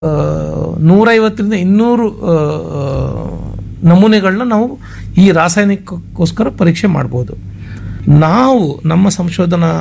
ಆ, ನೂರೈವತ್ತರಿಂದ ಇನ್ನೂರು ಆ, ನಮೂನೆಗಳನ್ನ ನಾವು ಈ ರಾಸಾಯನಿಕಕ್ಕೋಸ್ಕರ ಪರೀಕ್ಷೆ ಮಾಡ್ಬೋದು ನಾವು ನಮ್ಮ ಸಂಶೋಧನಾ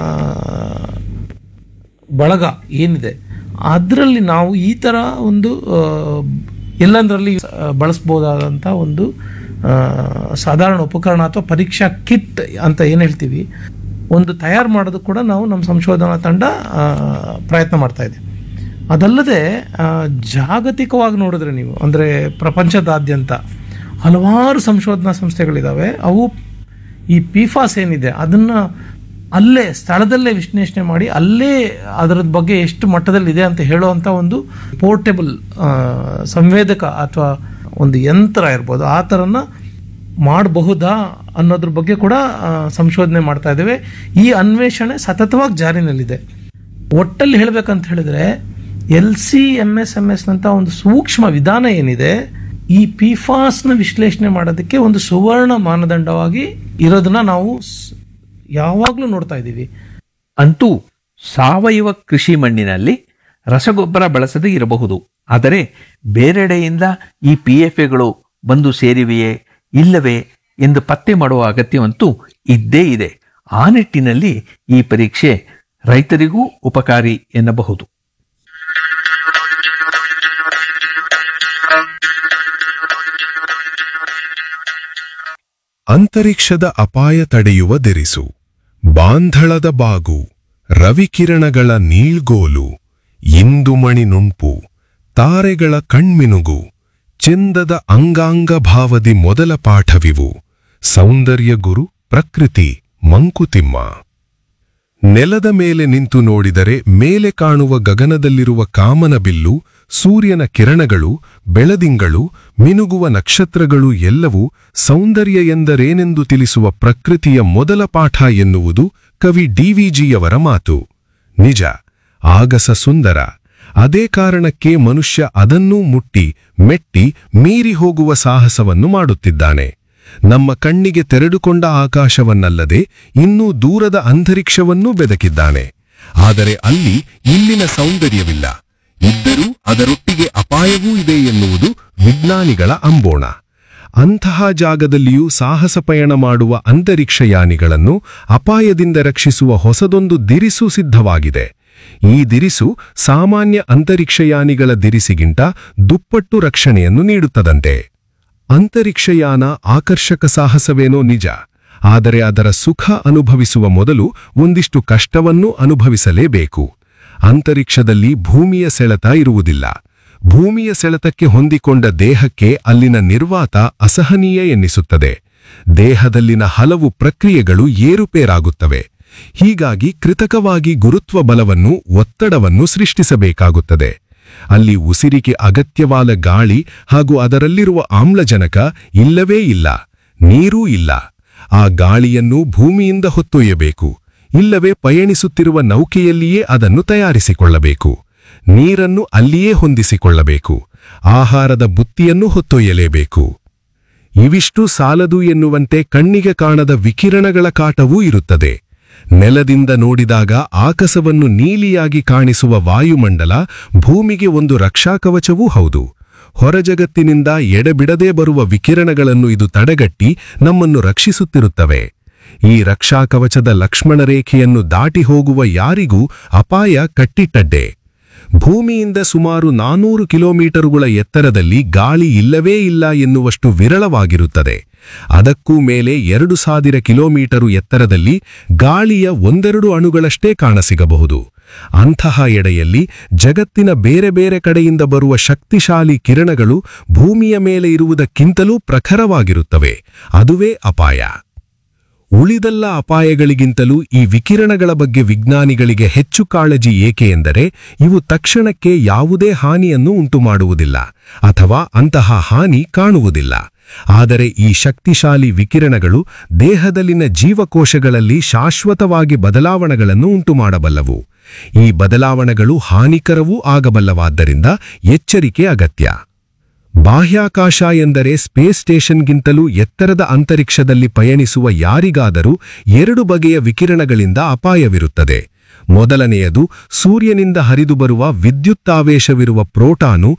ಬಳಗ ಏನಿದೆ ಅದರಲ್ಲಿ ನಾವು ಈ ಥರ ಒಂದು ಆ, ಎಲ್ಲಂದರಲ್ಲಿ ಆ, ಬಳಸ್ಬೋದಾದಂಥ ಒಂದು ಆ, ಸಾಧಾರಣ ಉಪಕರಣ ಅಥವಾ ಪರೀಕ್ಷಾ ಕಿಟ್ ಅಂತ ಏನು ಹೇಳ್ತೀವಿ ಒಂದು ತಯಾರು ಮಾಡೋದು ಕೂಡ ನಾವು ನಮ್ಮ ಸಂಶೋಧನಾ ತಂಡ ಆ, ಪ್ರಯತ್ನ ಮಾಡ್ತಾ ಇದೆ ಅದಲ್ಲದೆ ಆ, ಜಾಗತಿಕವಾಗಿ ನೋಡಿದ್ರೆ ನೀವು ಅಂದರೆ ಪ್ರಪಂಚದಾದ್ಯಂತ ಹಲವಾರು ಸಂಶೋಧನಾ ಸಂಸ್ಥೆಗಳಿದ್ದಾವೆ ಅವು ಈ ಪಿಫಾಸ್ ಏನಿದೆ ಅದನ್ನು ಅಲ್ಲೇ ಸ್ಥಳದಲ್ಲೇ ವಿಶ್ಲೇಷಣೆ ಮಾಡಿ ಅಲ್ಲೇ ಅದರ ಬಗ್ಗೆ ಎಷ್ಟು ಮಟ್ಟದಲ್ಲಿದೆ ಅಂತ ಹೇಳುವಂಥ ಒಂದು ಪೋರ್ಟೇಬಲ್ ಸಂವೇದಕ ಅಥವಾ ಒಂದು ಯಂತ್ರ ಇರ್ಬೋದು ಆ ಥರನ ಮಾಡಬಹುದಾ ಅನ್ನೋದ್ರ ಬಗ್ಗೆ ಕೂಡ ಆ, ಸಂಶೋಧನೆ ಮಾಡ್ತಾ ಇದ್ದೇವೆ ಈ ಅನ್ವೇಷಣೆ ಸತತವಾಗಿ ಜಾರಿನಲ್ಲಿದೆ ಒಟ್ಟಲ್ಲಿ ಹೇಳಬೇಕಂತ ಹೇಳಿದ್ರೆ L C M S M S ನಂತ ಒಂದು ಸೂಕ್ಷ್ಮ ವಿಧಾನ ಏನಿದೆ ಈ ಪಿಫಾಸ್ನ ವಿಶ್ಲೇಷಣೆ ಮಾಡೋದಕ್ಕೆ ಒಂದು ಸುವರ್ಣ ಮಾನದಂಡವಾಗಿ ಇರೋದನ್ನ ನಾವು ಸ್- ಯಾವಾಗಲೂ ನೋಡ್ತಾ ಇದ್ದೀವಿ ಅಂತೂ ಸಾವಯವ ಕೃಷಿ ಮಣ್ಣಿನಲ್ಲಿ ರಸಗೊಬ್ಬರ ಬಳಸದೇ ಇರಬಹುದು ಆದರೆ ಬೇರೆಡೆಯಿಂದ ಈ ಪಿ ಎಫ್ ಎಗಳು ಬಂದು ಸೇರಿವೆಯೇ ಇಲ್ಲವೇ ಎಂದು ಪತ್ತೆ ಮಾಡುವ ಅಗತ್ಯವಂತೂ ಇದ್ದೇ ಇದೆ ಆ ನಿಟ್ಟಿನಲ್ಲಿ ಈ ಪರೀಕ್ಷೆ ರೈತರಿಗೂ ಉಪಕಾರಿ ಎನ್ನಬಹುದು ಅಂತರಿಕ್ಷದ ಅಪಾಯ ತಡೆಯುವ ದಿರಿಸು ಬಾಂಧಳದ ಬಾಗು ರವಿಕಿರಣಗಳ ನೀಳ್ಗೋಲು ಇಂದುಮಣಿ ನುಣ್ಪು ತಾರೆಗಳ ಕಣ್ಮಿನುಗು ಚೆಂದದ ಅಂಗಾಂಗ ಭಾವದಿ ಮೊದಲ ಪಾಠವಿವು ಸೌಂದರ್ಯ ಗುರು ಪ್ರಕೃತಿ ಮಂಕುತಿಮ್ಮ ನೆಲದ ಮೇಲೆ ನಿಂತು ನೋಡಿದರೆ ಮೇಲೆ ಕಾಣುವ ಗಗನದಲ್ಲಿರುವ ಕಾಮನ ಬಿಲ್ಲು ಸೂರ್ಯನ ಕಿರಣಗಳು ಬೆಳದಿಂಗಳು ಮಿನುಗುವ ನಕ್ಷತ್ರಗಳು ಎಲ್ಲವೂ ಸೌಂದರ್ಯ ಎಂದರೇನೆಂದು ತಿಳಿಸುವ ಪ್ರಕೃತಿಯ ಮೊದಲ ಪಾಠ ಎನ್ನುವುದು ಕವಿ ಡಿವಿಜಿಯವರ ಮಾತು ನಿಜ ಆಗಸ ಸುಂದರ ಅದೇ ಕಾರಣಕ್ಕೆ ಮನುಷ್ಯ ಅದನ್ನೂ ಮುಟ್ಟಿ ಮೆಟ್ಟಿ ಮೀರಿ ಹೋಗುವ ಸಾಹಸವನ್ನು ಮಾಡುತ್ತಿದ್ದಾನೆ ನಮ್ಮ ಕಣ್ಣಿಗೆ ತೆರೆದುಕೊಂಡ ಆಕಾಶವನ್ನಲ್ಲದೆ ಇನ್ನೂ ದೂರದ ಅಂತರಿಕ್ಷವನ್ನೂ ಬೆದಕಿದ್ದಾನೆ ಆದರೆ ಅಲ್ಲಿ ಇಲ್ಲಿನ ಸೌಂದರ್ಯವಿಲ್ಲ ಇದ್ದರೂ ಅದರೊಟ್ಟಿಗೆ ಅಪಾಯವೂ ಇದೆ ಎನ್ನುವುದು ವಿಜ್ಞಾನಿಗಳ ಅಂಬೋಣ ಅಂತಹ ಜಾಗದಲ್ಲಿಯೂ ಸಾಹಸ ಪಯಣ ಮಾಡುವ ಅಂತರಿಕ್ಷಯಾನಿಗಳನ್ನು ಅಪಾಯದಿಂದ ರಕ್ಷಿಸುವ ಹೊಸದೊಂದು ದಿರಿಸು ಸಿದ್ಧವಾಗಿದೆ ಈ ದಿರಿಸು ಸಾಮಾನ್ಯ ಅಂತರಿಕ್ಷಯಾನಿಗಳ ದಿರಿಸಿಗಿಂತ ದುಪ್ಪಟ್ಟು ರಕ್ಷಣೆಯನ್ನು ನೀಡುತ್ತದಂತೆ ಅಂತರಿಕ್ಷಯಾನ ಆಕರ್ಷಕ ಸಾಹಸವೇನೋ ನಿಜ ಆದರೆ ಅದರ ಸುಖ ಅನುಭವಿಸುವ ಮೊದಲು ಒಂದಿಷ್ಟು ಕಷ್ಟವನ್ನೂ ಅನುಭವಿಸಲೇಬೇಕು ಅಂತರಿಕ್ಷದಲ್ಲಿ ಭೂಮಿಯ ಸೆಳೆತ ಇರುವುದಿಲ್ಲ ಭೂಮಿಯ ಸೆಳೆತಕ್ಕೆ ಹೊಂದಿಕೊಂಡ ದೇಹಕ್ಕೆ ಅಲ್ಲಿನ ನಿರ್ವಾತ ಅಸಹನೀಯ ಎನ್ನಿಸುತ್ತದೆ ದೇಹದಲ್ಲಿನ ಹಲವು ಪ್ರಕ್ರಿಯೆಗಳು ಏರುಪೇರಾಗುತ್ತವೆ ಹೀಗಾಗಿ ಕೃತಕವಾಗಿ ಗುರುತ್ವ ಬಲವನ್ನು ಒತ್ತಡವನ್ನು ಸೃಷ್ಟಿಸಬೇಕಾಗುತ್ತದೆ ಅಲ್ಲಿ ಉಸಿರಿಗೆ ಅಗತ್ಯವಾದ ಗಾಳಿ ಹಾಗೂ ಅದರಲ್ಲಿರುವ ಆಮ್ಲಜನಕ ಇಲ್ಲವೇ ಇಲ್ಲ ನೀರೂ ಇಲ್ಲ ಆ ಗಾಳಿಯನ್ನು ಭೂಮಿಯಿಂದ ಹೊತ್ತೊಯ್ಯಬೇಕು ಇಲ್ಲವೇ ಪಯಣಿಸುತ್ತಿರುವ ನೌಕೆಯಲ್ಲಿಯೇ ಅದನ್ನು ತಯಾರಿಸಿಕೊಳ್ಳಬೇಕು ನೀರನ್ನು ಅಲ್ಲಿಯೇ ಹೊಂದಿಸಿಕೊಳ್ಳಬೇಕು ಆಹಾರದ ಬುತ್ತಿಯನ್ನು ಹೊತ್ತೊಯ್ಯಲೇಬೇಕು ಇವಿಷ್ಟು ಸಾಲದು ಎನ್ನುವಂತೆ ಕಣ್ಣಿಗೆ ಕಾಣದ ವಿಕಿರಣಗಳ ಕಾಟವೂ ಇರುತ್ತದೆ ನೆಲದಿಂದ ನೋಡಿದಾಗ ಆಕಾಶವನ್ನು ನೀಲಿಯಾಗಿ ಕಾಣಿಸುವ ವಾಯುಮಂಡಲ ಭೂಮಿಗೆ ಒಂದು ರಕ್ಷಾಕವಚವೂ ಹೌದು ಹೊರಜಗತ್ತಿನಿಂದ ಎಡೆಬಿಡದೆ ಬರುವ ವಿಕಿರಣಗಳನ್ನು ಇದು ತಡೆಗಟ್ಟಿ ನಮ್ಮನ್ನು ರಕ್ಷಿಸುತ್ತಿರುತ್ತವೆ ಈ ರಕ್ಷಾಕವಚದ ಲಕ್ಷ್ಮಣ ರೇಖೆಯನ್ನು ದಾಟಿ ಹೋಗುವ ಯಾರಿಗೂ ಅಪಾಯ ಕಟ್ಟಿಟ್ಟಡ್ಡೆ ಭೂಮಿಯಿಂದ ಸುಮಾರು ನಾನೂರು ಕಿಲೋಮೀಟರುಗಳ ಎತ್ತರದಲ್ಲಿ ಗಾಳಿ ಇಲ್ಲವೇ ಇಲ್ಲ ಎನ್ನುವಷ್ಟು ವಿರಳವಾಗಿರುತ್ತದೆ ಅದಕ್ಕೂ ಮೇಲೆ ಎರಡು ಸಾವಿರ ಕಿಲೋಮೀಟರು ಎತ್ತರದಲ್ಲಿ ಗಾಳಿಯ ಒಂದೆರಡು ಅಣುಗಳಷ್ಟೇ ಕಾಣಸಿಗಬಹುದು ಅಂತಹ ಎಡೆಯಲ್ಲಿ ಜಗತ್ತಿನ ಬೇರೆ ಬೇರೆ ಕಡೆಯಿಂದ ಬರುವ ಶಕ್ತಿಶಾಲಿ ಕಿರಣಗಳು ಭೂಮಿಯ ಮೇಲೆ ಇರುವುದಕ್ಕಿಂತಲೂ ಪ್ರಖರವಾಗಿರುತ್ತವೆ ಅದುವೇ ಅಪಾಯ ಉಳಿದೆಲ್ಲ ಅಪಾಯಗಳಿಗಿಂತಲೂ ಈ ವಿಕಿರಣಗಳ ಬಗ್ಗೆ ವಿಜ್ಞಾನಿಗಳಿಗೆ ಹೆಚ್ಚು ಕಾಳಜಿ ಏಕೆ ಎಂದರೆ ಇವು ತಕ್ಷಣಕ್ಕೆ ಯಾವುದೇ ಹಾನಿಯನ್ನು ಉಂಟುಮಾಡುವುದಿಲ್ಲ ಅಥವಾ ಅಂತಹ ಹಾನಿ ಕಾಣುವುದಿಲ್ಲ ಆದರೆ ಈ ಶಕ್ತಿಶಾಲಿ ವಿಕಿರಣಗಳು ದೇಹದಲ್ಲಿನ ಜೀವಕೋಶಗಳಲ್ಲಿ ಶಾಶ್ವತವಾಗಿ ಬದಲಾವಣೆಗಳನ್ನು ಉಂಟುಮಾಡಬಲ್ಲವು ಈ ಬದಲಾವಣೆಗಳು ಹಾನಿಕರವೂ ಆಗಬಲ್ಲವಾದ್ದರಿಂದ ಎಚ್ಚರಿಕೆ ಅಗತ್ಯ ಬಾಹ್ಯಾಕಾಶ ಎಂದರೆ ಸ್ಪೇಸ್ ಸ್ಟೇಷನ್ಗಿಂತಲೂ ಎತ್ತರದ ಅಂತರಿಕ್ಷದಲ್ಲಿ ಪಯಣಿಸುವ ಯಾರಿಗಾದರೂ ಎರಡು ಬಗೆಯ ವಿಕಿರಣಗಳಿಂದ ಅಪಾಯವಿರುತ್ತದೆ ಮೊದಲನೆಯದು ಸೂರ್ಯನಿಂದ ಹರಿದು ಬರುವ ವಿದ್ಯುತ್ತಾವೇಶವಿರುವ ಪ್ರೋಟಾನು